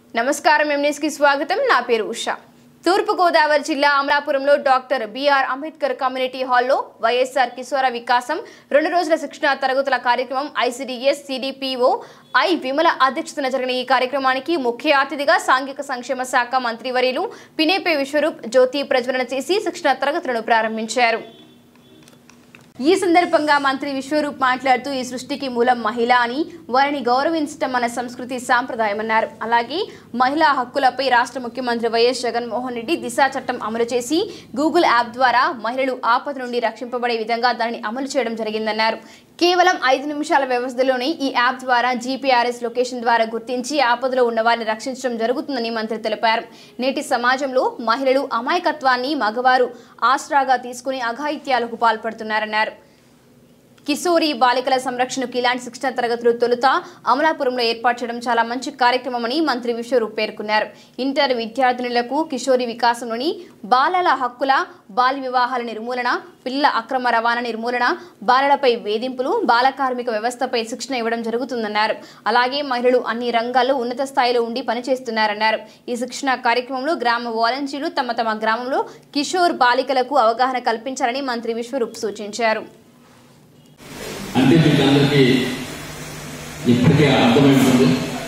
నమస్కారం ఎంఎస్ కి స్వాగతం నా పేరు ఉషా తూర్పుగోదావరి జిల్లా అమలాపురంలో డాక్టర్ బిఆర్ అంబేద్కర్ కమ్యూనిటీ హాల్లో వైఎస్ఆర్ కిశోర వికాసం రెండు రోజుల శిక్షణ తరగతుల కార్యక్రమం ఐసిడిఎస్ సిడిపిఓ ఐ విమల అధ్యక్షతన జరిగిన ఈ కార్యక్రమానికి ముఖ్య అతిథిగా సాంఘిక సంక్షేమ శాఖ మంత్రివర్యులు పినేపే విశ్వరూప్ జ్యోతి ప్రజ్వలన చేసి శిక్షణ తరగతులను ప్రారంభించారు ఈ సందర్భంగా మంత్రి విశ్వరూప్ మాట్లాడుతూ ఈ సృష్టికి మూలం మహిళ అని వారిని గౌరవించడం మన సంస్కృతి సాంప్రదాయమన్నారు అలాగే మహిళా హక్కులపై రాష్ట్ర ముఖ్యమంత్రి వైఎస్ జగన్మోహన్ రెడ్డి దిశా చట్టం అమలు చేసి గూగుల్ యాప్ ద్వారా మహిళలు ఆపద నుండి రక్షింపబడే విధంగా దానిని అమలు చేయడం జరిగిందన్నారు కేవలం ఐదు నిమిషాల వ్యవధిలోనే ఈ యాప్ ద్వారా జీపీఆర్ఎస్ లొకేషన్ ద్వారా గుర్తించి ఆపదలో ఉన్న వారిని రక్షించడం జరుగుతుందని మంత్రి తెలిపారు నేటి సమాజంలో మహిళలు అమాయకత్వాన్ని మగవారు ఆసరాగా తీసుకుని అఘాయిత్యాలకు పాల్పడుతున్నారన్నారు కిశోరి బాలికల సంరక్షణకు ఇలాంటి శిక్షణ తరగతులు తొలుత అమలాపురంలో ఏర్పాటు చేయడం చాలా మంచి కార్యక్రమమని మంత్రి విశ్వరూప్ పేర్కొన్నారు ఇంటర్ విద్యార్థినులకు కిషోరి వికాసంలోని బాలల హక్కుల బాల వివాహాల నిర్మూలన పిల్లల అక్రమ రవాణా నిర్మూలన బాలలపై వేధింపులు బాల కార్మిక వ్యవస్థపై శిక్షణ ఇవ్వడం జరుగుతుందన్నారు అలాగే మహిళలు అన్ని రంగాల్లో ఉన్నత స్థాయిలో ఉండి పనిచేస్తున్నారన్నారు ఈ శిక్షణ కార్యక్రమంలో గ్రామ వాలంటీర్లు తమ తమ గ్రామంలో కిషోర్ బాలికలకు అవగాహన కల్పించాలని మంత్రి విశ్వరూప్ సూచించారు అంటే మీకు అందరికీ ఇప్పటికే అర్థమై ఉంటుంది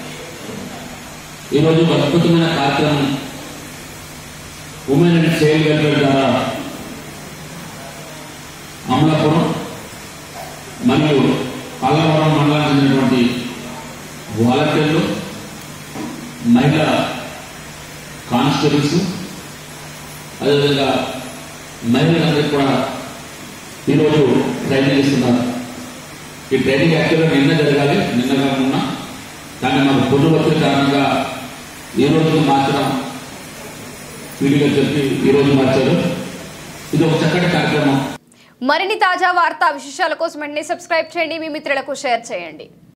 ఈరోజు ఒక అద్భుతమైన కార్యక్రమం ఉమెన్ అండ్ చైల్డ్ వెల్ఫేర్ ద్వారా అమలాపురం మరియు పల్లవరం మండలానికి చెందినటువంటి వాలంటీర్లు మహిళా కానిస్టేబుల్స్ అదేవిధంగా మహిళలందరికీ కూడా ఈరోజు ట్రైనింగ్ ఇస్తున్నారు ఈ ట్రైనింగ్ యాక్చువల్గా నిన్న జరగాలి నిన్న కాకుండా కానీ మాకు పొద్దు వచ్చిన కారణంగా ఈ రోజు మార్చడం వీడిగా చెప్పి ఈ రోజు మార్చారు ఇది ఒక చక్కటి కార్యక్రమం మరిన్ని తాజా వార్తా విశేషాల కోసం వెంటనే సబ్స్క్రైబ్ చేయండి మీ మిత్రులకు షేర్ చేయండి